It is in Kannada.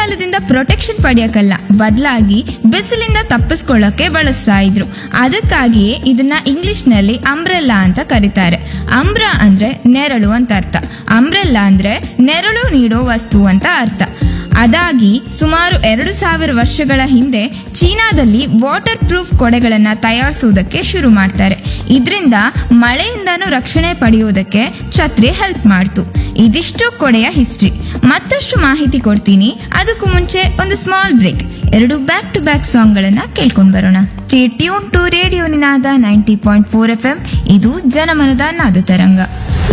ಮಳೆಗಾಲದಿಂದ ಪ್ರೊಟೆಕ್ಷನ್ ಪಡೆಯಕ್ಕಲ್ಲ ಬದಲಾಗಿ ಬಿಸಿಲಿಂದ ತಪ್ಪಿಸ್ಕೊಳ್ಳೋಕೆ ಬಳಸ್ತಾ ಇದ್ರು ಅದಕ್ಕಾಗಿಯೇ ಇದನ್ನ ಇಂಗ್ಲಿಷ್ ನಲ್ಲಿ ಅಂಬ್ರೆಲ್ಲಾ ಅಂತ ಕರೀತಾರೆ ಅಂಬ್ರ ಅಂದ್ರೆ ನೆರಳು ಅಂತ ಅರ್ಥ ಅಂಬ್ರೆಲ್ಲಾ ಅಂದ್ರೆ ನೆರಳು ನೀಡೋ ವಸ್ತು ಅಂತ ಅರ್ಥ ಅದಾಗಿ ಸುಮಾರು ಎರಡು ಸಾವಿರ ವರ್ಷಗಳ ಹಿಂದೆ ಚೀನಾದಲ್ಲಿ ವಾಟರ್ ಪ್ರೂಫ್ ಕೊಡೆಗಳನ್ನ ತಯಾರಿಸುವುದಕ್ಕೆ ಶುರು ಮಾಡ್ತಾರೆ ಇದರಿಂದ ಮಳೆಯಿಂದನೂ ರಕ್ಷಣೆ ಪಡೆಯುವುದಕ್ಕೆ ಛತ್ರಿ ಹೆಲ್ಪ್ ಮಾಡ್ತು ಇದಿಷ್ಟು ಕೊಡೆಯ ಹಿಸ್ಟ್ರಿ ಮತ್ತಷ್ಟು ಮಾಹಿತಿ ಕೊಡ್ತೀನಿ ಅದಕ್ಕೂ ಮುಂಚೆ ಒಂದು ಸ್ಮಾಲ್ ಬ್ರೇಕ್ ಎರಡು ಬ್ಯಾಕ್ ಟು ಬ್ಯಾಕ್ ಸಾಂಗ್ ಗಳನ್ನ ಕೇಳ್ಕೊಂಡ್ ಬರೋಣ tune to radio Ninaada ninety point four F M ಇದು ಜನಮನದ ನಾದ ತರಂಗ